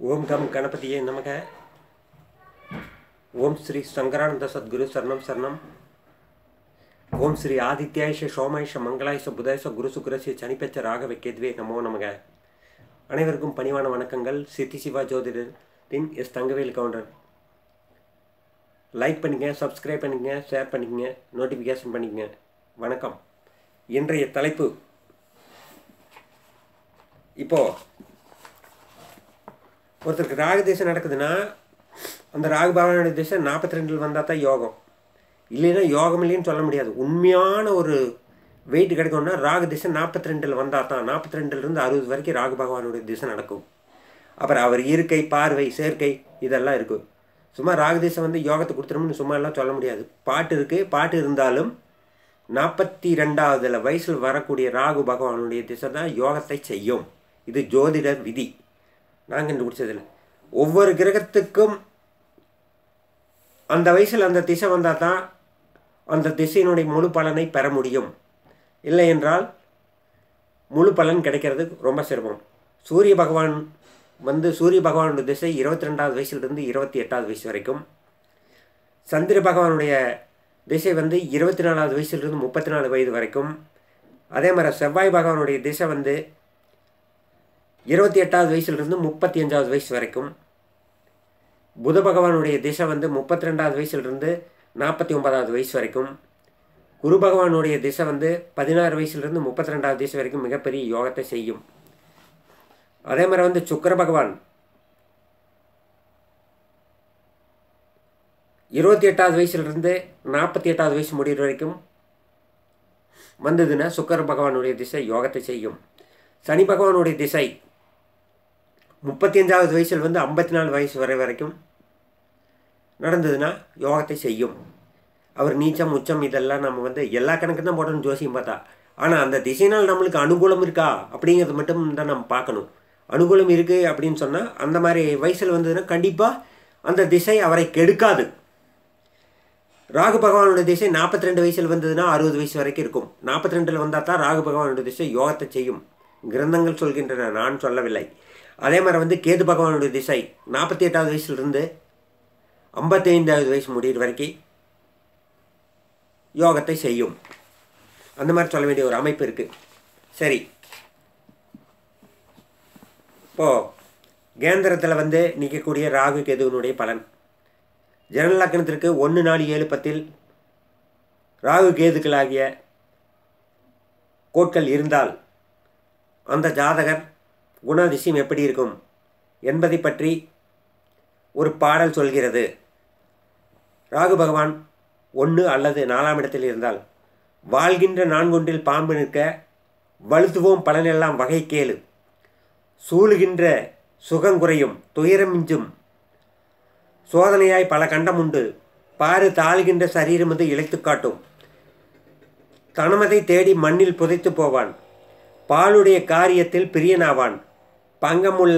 ஓம் come கணபதியே நமக ஓம் ஸ்ரீ சங்கரானந்த சத்குரு சரணம் சரணம் ஓம் ஸ்ரீ ஆதித்யாயஷ சோமாயஷ மங்களாயச புதாயச குரு சுக்ரசி சனிப்பெச்ச ராகவ கேத்வே நமோ நமக அனைவருக்கும் பணிவான வணக்கங்கள் சித்தி சிவா ஜோதிடத்தின் எஸ் தங்கவேல் கவுண்டர் லைக் பண்ணிங்க சப்ஸ்கிரைப் பண்ணிக்கங்க ஷேர் பண்ணிக்கங்க நோட்டிஃபிகேஷன் பண்ணிக்கங்க வணக்கம் இன்றைய தலைப்பு இப்போது ஒருத்தருக்கு ராகு திசை நடக்குதுன்னா அந்த ராகு பகவானுடைய திசை நாற்பத்தி ரெண்டில் வந்தால் தான் யோகம் இல்லைன்னா யோகம் இல்லைன்னு சொல்ல முடியாது உண்மையான ஒரு வெயிட் கிடைக்கும்னா ராகு திசை நாற்பத்தி ரெண்டில் வந்தால் தான் நாற்பத்தி ரெண்டுலேருந்து அறுபது வரைக்கும் ராகு பகவானுடைய திசை நடக்கும் அப்புறம் அவர் இருக்கை பார்வை சேர்க்கை இதெல்லாம் இருக்கும் சும்மா ராகு திசை வந்து யோகத்தை கொடுத்துரும்னு சும்மா எல்லாம் சொல்ல முடியாது பாட்டு இருக்குது பாட்டு இருந்தாலும் நாற்பத்தி ரெண்டாவதுல வயசில் வரக்கூடிய ராகு பகவானுடைய திசை தான் யோகத்தை செய்யும் இது ஜோதிட விதி நான் கண்டுபிடிச்சதில்லை ஒவ்வொரு கிரகத்துக்கும் அந்த வயசில் அந்த திசை வந்தால் தான் அந்த திசையினுடைய முழு பலனை பெற முடியும் இல்லை என்றால் முழு பலன் கிடைக்கிறது ரொம்ப சிரமம் சூரிய பகவான் வந்து சூரிய பகவானுடைய திசை இருபத்தி ரெண்டாவது வயசுலேருந்து இருபத்தி எட்டாவது வயசு வரைக்கும் சந்திர பகவானுடைய திசை வந்து இருபத்தி நாலாவது வயசுலேருந்து முப்பத்தி நாலு வயது வரைக்கும் அதே மாதிரி செவ்வாய் பகவானுடைய திசை வந்து இருபத்தி எட்டாவது வயசுலேருந்து முப்பத்தி அஞ்சாவது வயசு வரைக்கும் புத பகவானுடைய திசை வந்து முப்பத்தி ரெண்டாவது வயசுலேருந்து நாற்பத்தி ஒன்பதாவது வயசு வரைக்கும் குரு பகவானுடைய திசை வந்து பதினாறு வயசுலேருந்து முப்பத்தி ரெண்டாவது வயசு வரைக்கும் மிகப்பெரிய யோகத்தை செய்யும் அதே மாதிரி வந்து சுக்கர பகவான் இருபத்தி எட்டாவது வயசுலேருந்து நாற்பத்தி எட்டாவது வயசு முடிகிற வரைக்கும் வந்ததுன்னா சுக்கர பகவானுடைய திசை யோகத்தை செய்யும் சனி பகவானுடைய திசை முப்பத்தி அஞ்சாவது வயசில் வந்து ஐம்பத்தி நாலு வயசு வரை வரைக்கும் நடந்ததுன்னா யோகத்தை செய்யும் அவர் நீச்சம் உச்சம் இதெல்லாம் நம்ம வந்து எல்லா கணக்கு தான் போடணும் ஜோசியம் பார்த்தா ஆனால் அந்த திசையினால் நம்மளுக்கு அனுகூலம் இருக்கா அப்படிங்கிறது மட்டும் தான் நம்ம பார்க்கணும் அனுகூலம் இருக்குது அப்படின்னு சொன்னால் அந்த மாதிரி வயசில் வந்ததுன்னா கண்டிப்பாக அந்த திசை அவரை கெடுக்காது ராகு பகவானுடைய திசை நாற்பத்தி ரெண்டு வயசில் வந்ததுன்னா அறுபது வயசு வரைக்கும் இருக்கும் நாற்பத்தி ரெண்டில் வந்தால் தான் ராகு பகவானுடைய திசை யோகத்தை செய்யும் கிரந்தங்கள் சொல்கின்றன நான் சொல்லவில்லை அதே மாதிரி வந்து கேது பகவானுடைய திசை நாற்பத்தி எட்டாவது வயசுலேருந்து ஐம்பத்தைந்தாவது வயசு முடிகிற வரைக்கும் யோகத்தை செய்யும் அந்த மாதிரி சொல்ல வேண்டிய ஒரு அமைப்பு இருக்குது சரி இப்போது கேந்திரத்தில் வந்து நிற்கக்கூடிய ராகு கேதுவனுடைய பலன் ஜனன லக்கணத்திற்கு ஒன்று நாலு ஏழு பத்தில் ராகு கேதுக்களாகிய கோட்கள் இருந்தால் அந்த ஜாதகர் குணாதிசயம் எப்படி இருக்கும் என்பதை பற்றி ஒரு பாடல் சொல்கிறது ராகு பகவான் ஒன்று அல்லது நாலாம் இடத்தில் இருந்தால் வாழ்கின்ற நான்கொன்றில் பாம்பு நிற்க வலுத்துவோம் பலனெல்லாம் வகை கேளு சூழுகின்ற சுகங்குறையும் துயரமிஞ்சும் சோதனையாய் பல கண்டம் உண்டு பாரு தாழ்கின்ற சரீரம் வந்து இழைத்து காட்டும் தனமதை தேடி மண்ணில் புதைத்து போவான் பாலுடைய காரியத்தில் பிரியனாவான் பங்கமுள்ள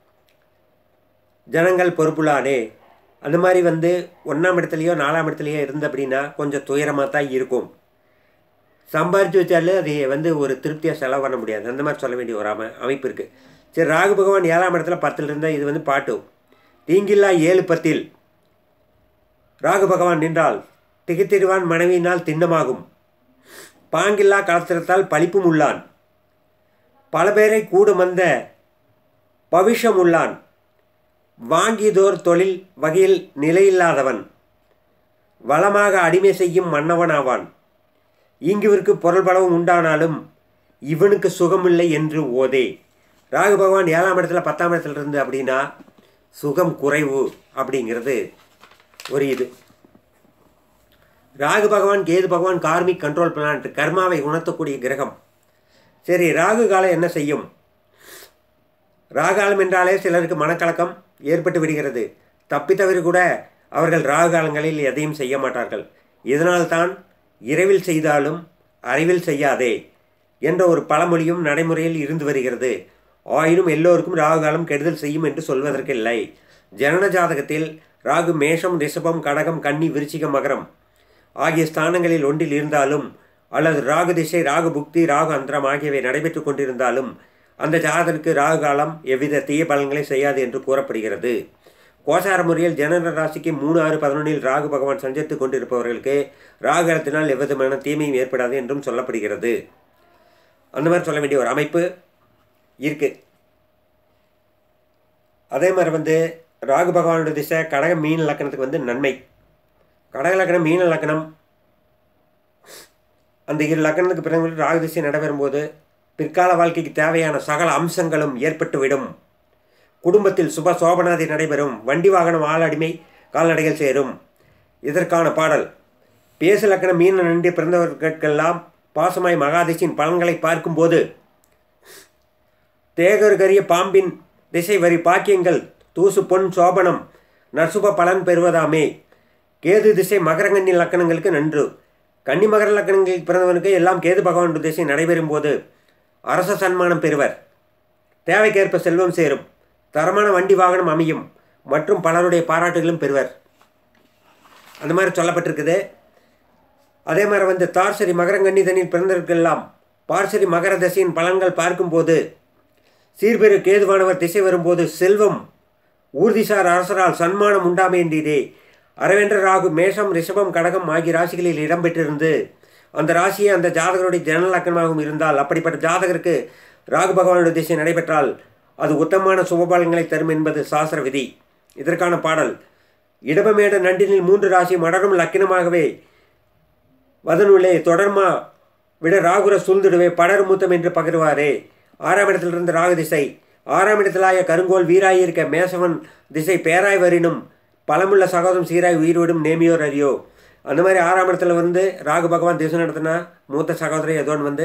ஜனங்கள் பொறுப்புலானே அந்த மாதிரி வந்து ஒன்றாம் இடத்துலையோ நாலாம் இடத்துலையோ இருந்த அப்படின்னா கொஞ்சம் துயரமாக தான் இருக்கும் சம்பாரித்து வச்சாலும் அதை வந்து ஒரு திருப்தியாக செலவு பண்ண முடியாது அந்த மாதிரி சொல்ல வேண்டிய ஒரு அமை அமைப்பு இருக்குது சரி ராகு பகவான் ஏழாம் இடத்துல பத்தில் இருந்தால் இது வந்து பாட்டு தீங்கில்லா ஏழு பத்தில் ராகு பகவான் நின்றால் திகைத்திடுவான் மனைவியினால் திண்ணமாகும் பாங்கில்லா களத்திரத்தால் பழிப்பும் உள்ளான் பல பேரை கூடும் வந்த பவிஷம் உள்ளான் வாங்கியதோர் தொழில் வகையில் நிலையில்லாதவன் வளமாக அடிமை செய்யும் மன்னவனாவான் இங்குவிற்கு பொருள் பலவும் உண்டானாலும் இவனுக்கு சுகமில்லை என்று ஓதே ராகு பகவான் ஏழாம் இடத்துல பத்தாம் இடத்துல இருந்து அப்படின்னா சுகம் குறைவு அப்படிங்கிறது ஒரு இது ராகு பகவான் கேது பகவான் கார்மிக் கண்ட்ரோல் பிளான்ட் கர்மாவை உணர்த்தக்கூடிய கிரகம் சரி ராகு காலம் என்ன செய்யும் ராகாலம் என்றாலே சிலருக்கு மனக்கலக்கம் ஏற்பட்டு விடுகிறது தப்பித்தவர் கூட அவர்கள் ராகு காலங்களில் எதையும் செய்ய மாட்டார்கள் இதனால்தான் இரவில் செய்தாலும் அறிவில் செய்யாதே என்ற ஒரு பழமொழியும் நடைமுறையில் இருந்து வருகிறது ஆயினும் எல்லோருக்கும் ராகு காலம் கெடுதல் செய்யும் என்று சொல்வதற்கில்லை ஜனன ஜாதகத்தில் ராகு மேஷம் ரிஷபம் கடகம் கன்னி விருச்சிகம் மகரம் ஆகிய ஸ்தானங்களில் ஒன்றில் இருந்தாலும் அல்லது ராகு திசை ராகு புக்தி ராகு அந்தரம் ஆகியவை நடைபெற்று கொண்டிருந்தாலும் அந்த ஜாதகருக்கு ராகு காலம் எவ்வித தீய பலன்களை செய்யாது என்று கூறப்படுகிறது கோசார முறையில் ஜனன ராசிக்கு மூணு ஆறு பதினொன்றில் ராகு பகவான் சஞ்சரித்து கொண்டிருப்பவர்களுக்கு ராகு காலத்தினால் எவ்விதமான தீமையும் ஏற்படாது என்றும் சொல்லப்படுகிறது அந்த மாதிரி சொல்ல வேண்டிய ஒரு அமைப்பு இருக்குது அதே மாதிரி வந்து ராகு பகவானோட திசை கடக மீன லக்கணத்துக்கு வந்து நன்மை கடக லக்கணம் மீன லக்கணம் அந்த இரு லக்கணத்துக்கு பிறகு ராகு திசை நடைபெறும்போது பிற்கால வாழ்க்கைக்கு தேவையான சகல அம்சங்களும் ஏற்பட்டுவிடும் குடும்பத்தில் சுப சோபனாதி நடைபெறும் வண்டி வாகனம் ஆளடிமை கால்நடைகள் சேரும் இதற்கான பாடல் பேசு லக்கணம் மீன நன்றி பிறந்தவர்களுக்கெல்லாம் பாசமாய் மகாதிசின் பலன்களை பார்க்கும்போது தேகருகரிய பாம்பின் திசை வரி பாக்கியங்கள் தூசு பொன் சோபனம் நர்சுப பலன் பெறுவதாமே கேது திசை மகரங்கன்னி லக்கணங்களுக்கு நன்று கன்னி மகர லக்கணங்களில் பிறந்தவனுக்கு எல்லாம் கேது பகவான் திசை நடைபெறும் போது அரச சன்மானம் பெறுவர் தேவைக்கேற்ப செல்வம் சேரும் தரமான வண்டி வாகனம் அமையும் மற்றும் பலருடைய பாராட்டுகளும் பெறுவர் அந்த மாதிரி சொல்லப்பட்டிருக்குது அதே மாதிரி வந்து தார்சரி மகரங்கன்னிதனில் பிறந்தவர்களெல்லாம் பார்சரி மகர தசையின் பலன்கள் பார்க்கும்போது சீர்பெரு கேதுவானவர் திசை வரும்போது செல்வம் ஊர்திசார் அரசரால் சன்மானம் உண்டாமேன்றீரே அரவேந்திர ராகு மேஷம் ரிஷபம் கடகம் ஆகிய ராசிகளில் இடம்பெற்றிருந்து அந்த ராசியே அந்த ஜாதகருடைய ஜனலக்கணமாகவும் இருந்தால் அப்படிப்பட்ட ஜாதகருக்கு ராகு பகவானுடைய திசை நடைபெற்றால் அது உத்தமமான சுபபலங்களை தரும் என்பது சாஸ்திர விதி இதற்கான பாடல் இடபமேட நண்டினில் மூன்று ராசி மடரும் லக்கினமாகவே வதனுள்ளே தொடர்மா விட ராகுர சூழ்ந்துடுவே படர் மூத்தம் என்று பகிர்வாரே ஆறாம் இடத்திலிருந்து ராகு திசை ஆறாம் இடத்திலாய கருங்கோல் வீராய் இருக்க மேசவன் திசை பேராய் வரினும் பலமுள்ள சகோதரம் சீராய் உயிர்விடும் நேமியோர் அறியோ அந்த மாதிரி ஆறாம் இடத்துல வந்து ராகு பகவான் திசை நடத்தினா மூத்த சகோதரி ஏதோன்னு வந்து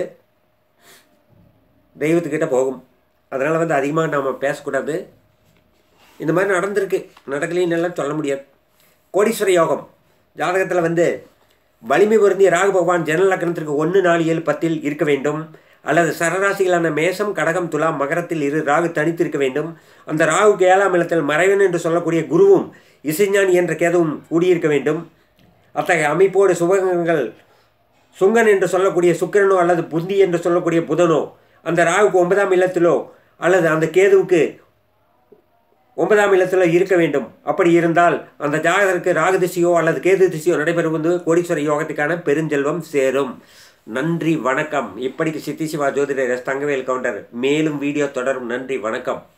தெய்வத்துக்கிட்ட போகும் அதனால் வந்து அதிகமாக நாம் பேசக்கூடாது இந்த மாதிரி நடந்திருக்கு நடக்கலைன்னு எல்லாம் சொல்ல முடியாது கோடீஸ்வர யோகம் ஜாதகத்தில் வந்து வலிமை பொருந்திய ராகு பகவான் ஜனல் லக்கணத்திற்கு ஒன்று நாலு ஏழு பத்தில் இருக்க வேண்டும் அல்லது சரராசிகளான மேசம் கடகம் துலாம் மகரத்தில் இரு ராகு தனித்திருக்க வேண்டும் அந்த ராகுக்கு ஏழாம் இடத்தில் மறைவன் என்று சொல்லக்கூடிய குருவும் இசைஞானி என்ற கேதுவும் கூடியிருக்க வேண்டும் அத்தகைய அமைப்போடு சுபகங்கள் சுங்கன் என்று சொல்லக்கூடிய சுக்கிரனோ அல்லது புந்தி என்று சொல்லக்கூடிய புதனோ அந்த ராகுக்கு ஒன்பதாம் இல்லத்திலோ அல்லது அந்த கேதுவுக்கு ஒன்பதாம் இல்லத்தில் இருக்க வேண்டும் அப்படி இருந்தால் அந்த ஜாதகருக்கு ராகு திசையோ அல்லது கேது திசையோ நடைபெறுவது கோடீஸ்வர யோகத்துக்கான பெருஞ்செல்வம் சேரும் நன்றி வணக்கம் இப்படிக்கு சித்தி சிவா ஜோதிடர் எஸ் தங்கவேல் கவுண்டர் மேலும் வீடியோ தொடரும் நன்றி வணக்கம்